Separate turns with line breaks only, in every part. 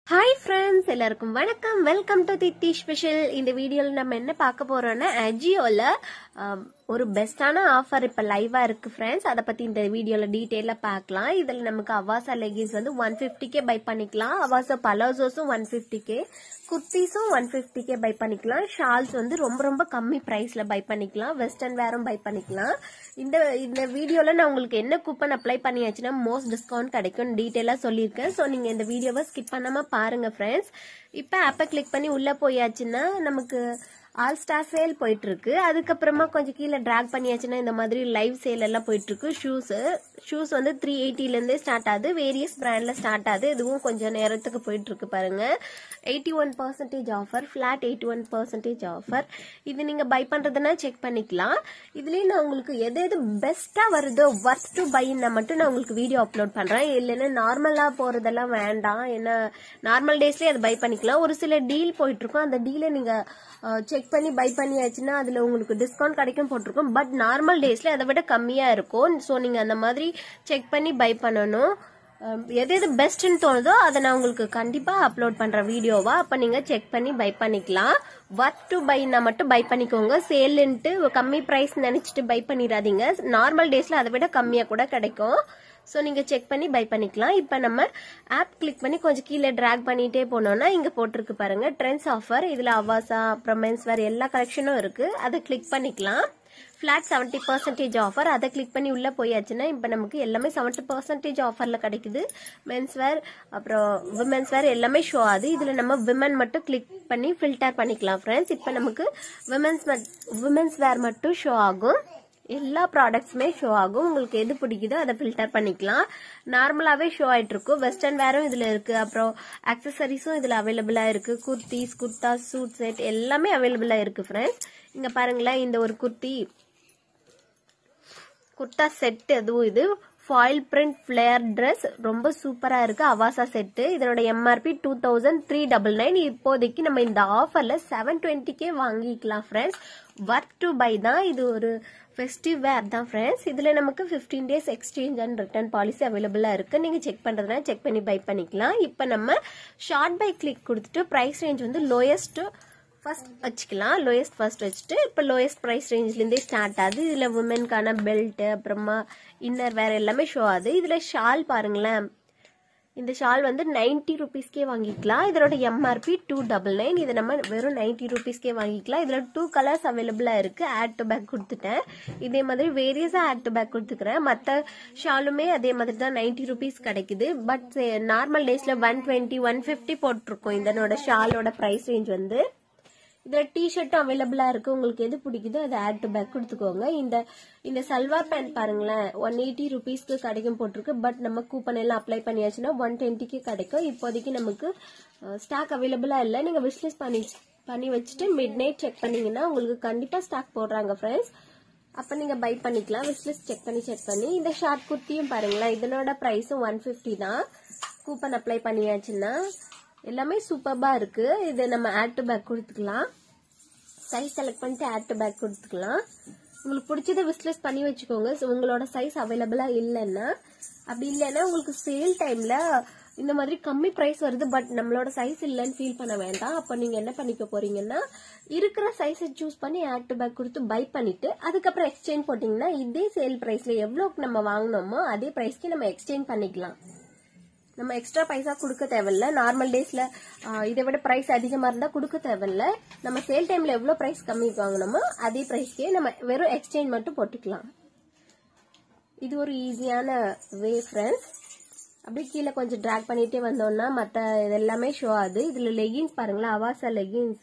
hi friends எல்லாருக்கும் வணக்கம் welcome to தித்தி special இந்த வீடியோவில் நம்ம என்ன பார்க்க போறோம்னா அஜியோல ஒரு பெஸ்டான ஆஃபர் இப்போ லைவா இருக்கு ஃப்ரெண்ட்ஸ் அதை பத்தி இந்த வீடியோல டீட்டெயிலாக பார்க்கலாம் இதில் நமக்கு அவாசா லெகின்ஸ் வந்து ஒன் ஃபிஃப்டிக்கே பை பண்ணிக்கலாம் அவாசா பலோசோஸும் ஒன் ஃபிஃப்டிக்கே குர்த்திஸும் ஒன் ஃபிஃப்டிக்கே பை பண்ணிக்கலாம் ஷால்ஸ் வந்து ரொம்ப ரொம்ப கம்மி ப்ரைஸ்ல பை பண்ணிக்கலாம் வெஸ்டர்ன் வேரும் பை பண்ணிக்கலாம் இந்த இந்த வீடியோல நான் உங்களுக்கு என்ன கூப்பன் அப்ளை பண்ணியாச்சுன்னா மோஸ்ட் டிஸ்கவுண்ட் கிடைக்கும் டீட்டெயிலாக சொல்லியிருக்கேன் ஸோ நீங்க இந்த வீடியோவை ஸ்கிப் பண்ணாம பாருங்க ஃப்ரெண்ட்ஸ் இப்போ ஆப்பை கிளிக் பண்ணி உள்ள போயாச்சுன்னா நமக்கு ஆல் ஸ்டார் சேல் போயிட்டு இருக்கு அதுக்கப்புறமா கொஞ்சம் கீழே டிராக் பண்ணியாச்சுன்னா இந்த மாதிரி லைவ் சேல் எல்லாம் போயிட்டு இருக்கு ஷூஸ் ஷூஸ் வந்து த்ரீ எயிட்டிலேருந்தே ஸ்டார்ட் ஆகுது வேரியஸ் பிராண்ட்ல ஸ்டார்ட் ஆகுது இதுவும் கொஞ்சம் நேரத்துக்கு போயிட்டு இருக்கு பாருங்க eighty one percentage offer flat eighty one percentage offer இது நீங்க பை பண்றதுன்னா செக் பண்ணிக்கலாம் இதுலயே நான் உங்களுக்கு எது எது பெஸ்டா வருதோ ஒர்த் டு பைன்னா மட்டும் நான் உங்களுக்கு வீடியோ அப்லோட் பண்றேன் இல்லைன்னா நார்மலா போறதெல்லாம் வேண்டாம் ஏன்னா நார்மல் டேஸ்லயே அதை பை பண்ணிக்கலாம் ஒரு சில டீல் போயிட்டு இருக்கும் அந்த டீலை நீங்க செக் பண்ணி பை பண்ணியாச்சுன்னா அதுல உங்களுக்கு டிஸ்கவுண்ட் கிடைக்கும் போட்டிருக்கும் பட் நார்மல் டேஸ்ல அதை விட கம்மியா இருக்கும் ஸோ நீங்க அந்த மாதிரி செக் பண்ணி பை பண்ணணும் எது எது பெஸ்ட்னு தோணுதோ அதை நான் உங்களுக்கு கண்டிப்பா அப்லோட் பண்ற வீடியோவா அப்ப நீங்க செக் பண்ணி பை பண்ணிக்கலாம் ஒர்க் டு பைனா மட்டும் பை பண்ணிக்கோங்க சேல்ன்ட்டு கம்மி பிரைஸ் நினைச்சிட்டு பை பண்ணிடாதீங்க நார்மல் டேஸ்ல அதை விட கம்மியா கூட கிடைக்கும் ஸோ நீங்கள் செக் பண்ணி பை பண்ணிக்கலாம் இப்போ நம்ம ஆப் கிளிக் பண்ணி கொஞ்சம் கீழே ட்ராக் பண்ணிட்டே போனோம்னா இங்கே போட்டிருக்கு பாருங்க ட்ரெண்ட்ஸ் ஆஃபர் இதில் அவாசா அப்புறம் மென்ஸ் வேர் எல்லா கலெக்ஷனும் இருக்குது அதை கிளிக் பண்ணிக்கலாம் ஃபிளாட் செவன்ட்டி பர்சன்டேஜ் ஆஃபர் அதை கிளிக் பண்ணி உள்ளே போயாச்சுன்னா இப்போ நமக்கு எல்லாமே செவன்ட்டி பர்சன்டேஜ் ஆஃபரில் கிடைக்குது மென்ஸ் வேர் அப்புறம் விமென்ஸ் வேர் எல்லாமே ஷோ ஆகுது இதில் நம்ம விமன் மட்டும் கிளிக் பண்ணி ஃபில்டர் பண்ணிக்கலாம் ஃப்ரெண்ட்ஸ் இப்போ நமக்கு விமென்ஸ் விமென்ஸ் வேர் மட்டும் ஷோ ஆகும் எல்லா ப்ராடக்ட்ஸுமே ஷோ ஆகும் உங்களுக்கு எது பிடிக்குதோ அதை ஃபில்டர் பண்ணிக்கலாம் நார்மலாகவே ஷோ ஆயிட்டு இருக்கும் வெஸ்டர்ன் வேரும் இதில் இருக்கு அப்புறம் அக்சசரிஸும் இதில் அவைலபிளாக இருக்கு குர்த்திஸ் குர்தா சூட் செட் எல்லாமே அவைலபிளாக இருக்கு ஃப்ரெண்ட்ஸ் இங்கே பாருங்களேன் இந்த ஒரு குர்த்தி குர்தா செட் அதுவும் இது ஃபாயில் பிரிண்ட் ஃபிளேர் ட்ரெஸ் ரொம்ப சூப்பரா இருக்கு அவாசா செட்டு இதனோட MRP two thousand three double nine இப்போதைக்கு நம்ம இந்த ஆஃபர்ல செவன் டுவெண்ட்டிக்கே வாங்கிக்கலாம் ஃப்ரெண்ட்ஸ் ஒர்க் டு பை தான் இது ஒரு ஃபெஸ்டிவ் வேர் தான் ஃப்ரெண்ட்ஸ் இதுல நமக்கு fifteen days exchange and return policy அவைலபிளா இருக்கு நீங்க செக் பண்றதுனா செக் பண்ணி பை பண்ணிக்கலாம் இப்போ நம்ம ஷார்ட் பை கிளிக் கொடுத்துட்டு பிரைஸ் ரேஞ்ச் வந்து லோயஸ்ட் ஃபர்ஸ்ட் வச்சுக்கலாம் லோயஸ்ட் ஃபர்ஸ்ட் வச்சுட்டு இப்போ லோயஸ்ட் ப்ரைஸ் ரேஞ்ச்லேருந்தே ஸ்டார்ட் ஆகுது இதில் உமனுக்கான பெல்ட் அப்புறமா இன்னர் வேற எல்லாமே ஷோ ஆகுது இதில் ஷால் பாருங்களேன் இந்த ஷால் வந்து நைன்டி ருபீஸ்க்கே வாங்கிக்கலாம் இதோட எம்ஆர்பி டூ டபுள் நைன் இதை நம்ம வெறும் நைன்டி ருபீஸ்க்கே வாங்கிக்கலாம் இதில் டூ கலர்ஸ் அவைலபிளாக இருக்குது ஆட் டு பேக் கொடுத்துட்டேன் இதே மாதிரி வேரியஸாக ஆட் டு பேக் கொடுத்துக்கிறேன் மற்ற ஷாலுமே அதே மாதிரி தான் நைன்டி ருபீஸ் கிடைக்குது பட் நார்மல் டேஸில் ஒன் டுவெண்ட்டி ஒன் ஃபிஃப்டி போட்டிருக்கோம் இதனோட ஷாலோட ப்ரைஸ் ரேஞ்ச் வந்து இதில் டிஷர்ட்டும் அவைலபிளாக இருக்குது உங்களுக்கு எது பிடிக்குதோ அதை ஆட் டு பேக் கொடுத்துக்கோங்க இந்த இந்த சல்வார் பேண்ட் பாருங்களேன் ஒன் எயிட்டி ருபீஸ்க்கு கிடைக்கும் போட்டிருக்கு பட் நம்ம கூப்பன் எல்லாம் அப்ளை பண்ணியாச்சுன்னா ஒன் டுவெண்ட்டிக்கு கிடைக்கும் இப்போதைக்கு நமக்கு ஸ்டாக் அவைலபிளாக இல்லை நீங்கள் விஷ்லிஸ்ட் பண்ணி பண்ணி வச்சுட்டு மிட் நைட் செக் பண்ணீங்கன்னா உங்களுக்கு கண்டிப்பாக ஸ்டாக் போடுறாங்க ஃப்ரெண்ட்ஸ் அப்போ நீங்கள் பை பண்ணிக்கலாம் விஷ்லிஸ்ட் செக் பண்ணி செக் பண்ணி இந்த ஷார்ட் குர்த்தியும் பாருங்களேன் இதனோட ப்ரைஸும் ஒன் ஃபிஃப்டி தான் கூப்பன் அப்ளை பண்ணியாச்சுன்னா எல்லாமே சூப்பர்பா இருக்கு இது நம்ம ஆட் டு பேக் கொடுத்துக்கலாம் சைஸ் செலக்ட் பண்ணிட்டு ஆட் டு பேக் கொடுத்துக்கலாம் உங்களுக்கு பிடிச்சத விஸ்லெஸ் பண்ணி வச்சுக்கோங்க உங்களோட சைஸ் அவைலபிளா இல்லைன்னா அப்படி இல்லைன்னா உங்களுக்கு சேல் டைம்ல இந்த மாதிரி கம்மி ப்ரைஸ் வருது பட் நம்மளோட சைஸ் இல்லைன்னு ஃபீல் பண்ண வேண்டாம் அப்போ நீங்க என்ன பண்ணிக்க போறீங்கன்னா இருக்கிற சைஸை சூஸ் பண்ணி ஆட் டு பேக் கொடுத்து பை பண்ணிட்டு அதுக்கப்புறம் எக்ஸ்சேஞ்ச் போட்டீங்கன்னா இதே சேல் பிரைஸ்ல எவ்வளோக்கு நம்ம வாங்கினோமோ அதே ப்ரைஸ்க்கு நம்ம எக்ஸ்சேஞ்ச் பண்ணிக்கலாம் நம்ம எக்ஸ்ட்ரா பைசா கொடுக்க தேவையில்ல நார்மல் டேஸ்ல இதை விட பிரைஸ் அதிகமா இருந்தா கொடுக்க தேவையில்ல நம்ம சேல் டைம்ல எவ்வளவு பிரைஸ் கம்மி வாங்கணுமோ அதே பிரைஸ்க்கே நம்ம வெறும் எக்ஸ்சேஞ்ச் மட்டும் போட்டுக்கலாம் இது ஒரு ஈஸியான வே ஃப்ரெண்ட்ஸ் அப்படியே கீழே கொஞ்சம் ட்ராக் பண்ணிட்டே வந்தோம்னா மற்ற இதெல்லாமே ஷோ ஆகுது இதுல லெகின்ஸ் பாருங்களேன் அவாசா லெகின்ஸ்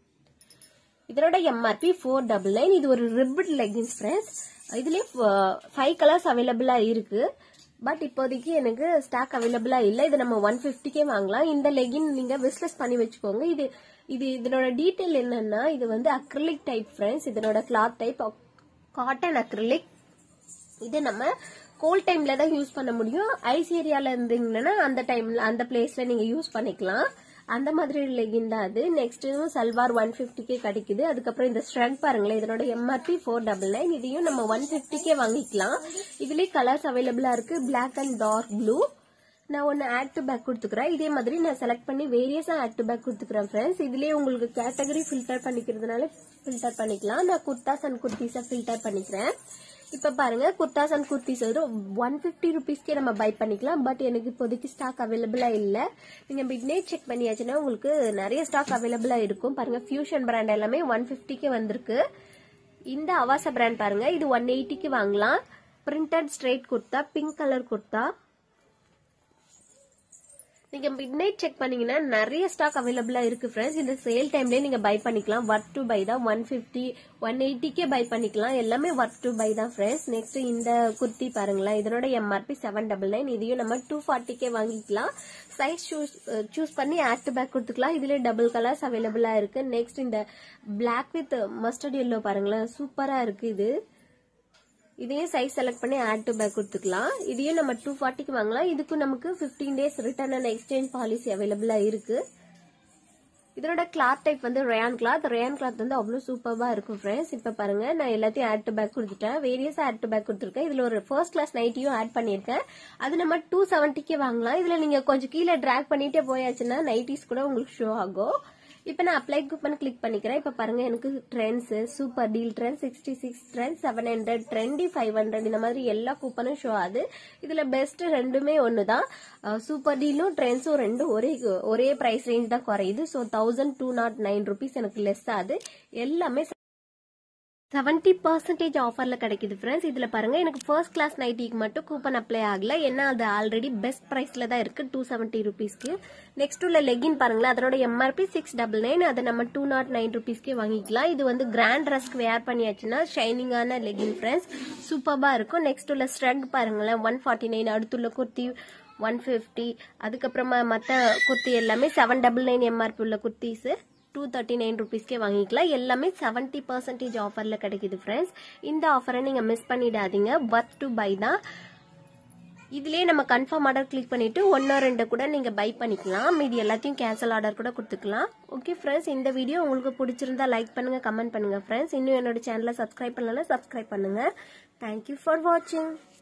இதனோட எம்ஆர்பி ஃபோர் டபுள் நைன் இது ஒரு ரிப்பிட் லெகின்ஸ் ஃப்ரெண்ட்ஸ் இதுலயே ஃபைவ் கலர்ஸ் அவைலபிளா இருக்கு பட் இப்போதைக்கு எனக்கு ஸ்டாக் அவைலபிளா இல்ல இது நம்ம ஒன் பிப்டிக்கே வாங்கலாம் இந்த லெகின் நீங்க விஸ்லெஸ் பண்ணி வச்சுக்கோங்க இது இது இதனோட டீடைல் என்னன்னா இது வந்து அக்ரிலிக் டைப் ஃப்ரெண்ட்ஸ் இதனோட கிளாத் டைப் காட்டன் அக்ரிலிக் இது நம்ம கோல்ட் டைம்ல தான் யூஸ் பண்ண முடியும் ஐஸ் ஏரியால இருந்தீங்கன்னா அந்த டைம்ல அந்த பிளேஸ்ல நீங்க யூஸ் பண்ணிக்கலாம் அந்த மாதிரி லெகின் தான் அது நெக்ஸ்ட் சல்வார் ஒன் பிப்டிக்கே கிடைக்குது அதுக்கப்புறம் இந்த ஸ்ட்ரெண்ட் பாருங்களேன் இதனோட எம்ஆர்பி ஃபோர் டபுள் நைன் இதையும் நம்ம ஒன் பிப்டிக்கே வாங்கிக்கலாம் இதுலயே கலர்ஸ் அவைலபிளா இருக்கு பிளாக் அண்ட் டார்க் ப்ளூ நான் ஒன்று ஆட் டு பேக் கொடுத்துக்கிறேன் இதே மாதிரி நான் செலக்ட் பண்ணி வேரியஸாக ஆட் டு பேக் கொடுத்துக்கிறேன் ஃப்ரெண்ட்ஸ் இதுலேயே உங்களுக்கு கேட்டகரி ஃபில்டர் பண்ணிக்கிறதுனால ஃபில்டர் பண்ணிக்கலாம் நான் குர்தாஸ் அண்ட் குர்த்திஸை ஃபில்டர் பண்ணிக்கிறேன் இப்போ பாருங்க குர்தாஸ் அண்ட் குர்த்திஸ் வந்து ஒன் ஃபிஃப்டி ருபீஸ்க்கே நம்ம பை பண்ணிக்கலாம் பட் எனக்கு இப்போதைக்கு ஸ்டாக் அவைலபிளாக இல்லை நீங்கள் மிட்னே செக் பண்ணியாச்சுன்னா உங்களுக்கு நிறைய ஸ்டாக் அவைலபிளாக இருக்கும் பாருங்க ஃபியூஷன் பிராண்ட் எல்லாமே ஒன் ஃபிஃப்டிக்கு வந்திருக்கு இந்த அவாசா பிராண்ட் பாருங்க இது ஒன் எயிட்டிக்கு வாங்கலாம் printed straight kurta pink colour kurta நீங்க மிட் நைட் செக் பண்ணீங்கன்னா நிறைய ஸ்டாக் அவைலபிளா இருக்கு ஃப்ரெண்ட்ஸ் இந்த சேல் டைம்லயே நீங்க பை பண்ணிக்கலாம் ஒர்க் டு பை தான் ஒன் பிப்டி ஒன் எயிட்டிக்கே பை பண்ணிக்கலாம் எல்லாமே ஒர்க் டு பை தான் ஃப்ரெண்ட்ஸ் நெக்ஸ்ட் இந்த குர்த்தி பாருங்களேன் இதனோட எம்ஆர்பி செவன் டபுள் நைன் இதையும் நம்ம டூ ஃபார்ட்டிக்கே வாங்கிக்கலாம் சைஸ் சூஸ் சூஸ் பண்ணி ஆட் டு பேக் கொடுத்துக்கலாம் இதுல டபுள் கலர்ஸ் அவைலபிளா இருக்கு நெக்ஸ்ட் இந்த பிளாக் வித் மஸ்டர்ட் எல்லோ பாருங்களேன் சூப்பரா இருக்கு இது இதையும் சைஸ் செலக்ட் பண்ணி ஆட் டு பேக் கொடுத்துக்கலாம் இதையும் நம்ம டூ ஃபார்ட்டிக்கு வாங்கலாம் இதுக்கும் நமக்கு fifteen days return and exchange policy அவைலபிளா இருக்கு இதனோட கிளாத் டைப் வந்து ரேயான் கிளாத் ரேயான் கிளாத் வந்து அவ்வளோ சூப்பராக இருக்கும் ஃப்ரெண்ட்ஸ் இப்போ பாருங்க நான் எல்லாத்தையும் ஆட் டு பேக் கொடுத்துட்டேன் வேரியஸ் ஆட் டு பேக் கொடுத்துருக்கேன் இதில் ஒரு ஃபர்ஸ்ட் கிளாஸ் நைட்டியும் ஆட் பண்ணியிருக்கேன் அது நம்ம டூ செவன்ட்டிக்கு வாங்கலாம் இதில் நீங்கள் கொஞ்சம் கீழே ட்ராக் பண்ணிட்டே போயாச்சுன்னா நைட்டிஸ் கூட உங்களுக்கு ஷோ ஆகும் இப்போ நான் அப்ளை கூப்பன் கிளிக் பண்ணிக்கிறேன் இப்போ பாருங்க எனக்கு Trends super deal trend sixty six trend seven hundred trendy five hundred இந்த மாதிரி எல்லா கூப்பனும் ஷோ ஆகுது இதுல பெஸ்ட் ரெண்டுமே ஒன்று தான் சூப்பர் டீலும் ட்ரெண்ட்ஸும் ரெண்டும் ஒரே ஒரே ப்ரைஸ் ரேஞ்ச் தான் குறையுது so thousand two nought nine rupees எனக்கு லெஸ் ஆகுது எல்லாமே செவன்டி பர்சன்டேஜ் ஆஃபர்ல கிடைக்குது ஃப்ரெண்ட்ஸ் இதுல பாருங்க எனக்கு ஃபர்ஸ்ட் கிளாஸ் நைட்டிக்கு மட்டும் கூப்பன் அப்ளை ஆகல ஏன்னா அது ஆல்ரெடி பெஸ்ட் பிரைஸ்ல தான் இருக்கு டூ செவன்டி ருபீஸ்க்கு நெக்ஸ்ட் உள்ள லெகின் பாருங்களேன் அதனோட எம்ஆர்பி சிக்ஸ் டபுள் நைன் அதை நம்ம டூ நாட் நைன் ருபீஸ்க்கே வாங்கிக்கலாம் இது வந்து கிராண்ட் ட்ரெஸ்க்கு வேர் பண்ணியாச்சுன்னா ஷைனிங்கான லெகின் ஃப்ரெண்ட்ஸ் சூப்பர்பா இருக்கும் நெக்ஸ்ட் உள்ள ஸ்ட்ரக் பாருங்களேன் ஒன் ஃபார்ட்டி நைன் அடுத்துள்ள குர்த்தி ஒன் ஃபிஃப்டி அதுக்கப்புறமா மற்ற குர்த்தி எல்லாமே செவன் டபுள் நைன் எம்ஆர்பி உள்ள குர்த்திஸ் டூ தேர்ட்டி நைன் ருபீஸ்க்கே வாங்கிக்கலாம் எல்லாமே செவன்ட்டி பர்சன்டேஜ் ஆஃபரில் கிடைக்குது ஃப்ரெண்ட்ஸ் இந்த ஆஃபரை நீங்கள் மிஸ் பண்ணிடாதீங்க ஒர்த் டு பை தான் இதுலயே நம்ம கன்ஃபார்ம் ஆர்டர் கிளிக் பண்ணிட்டு ஒன்னோ ரெண்டு கூட நீங்க பை பண்ணிக்கலாம் மீதி எல்லாத்தையும் கேன்சல் ஆர்டர் கூட கொடுத்துக்கலாம் ஓகே ஃப்ரெண்ட்ஸ் இந்த வீடியோ உங்களுக்கு பிடிச்சிருந்தா லைக் பண்ணுங்க கமெண்ட் பண்ணுங்க ஃப்ரெண்ட்ஸ் இன்னும் என்னோட சேனலை சப்ஸ்கிரைப் பண்ணலன்னா சப்ஸ்கிரைப் பண்ணுங்க தேங்க்யூ ஃபார் வாட்சிங்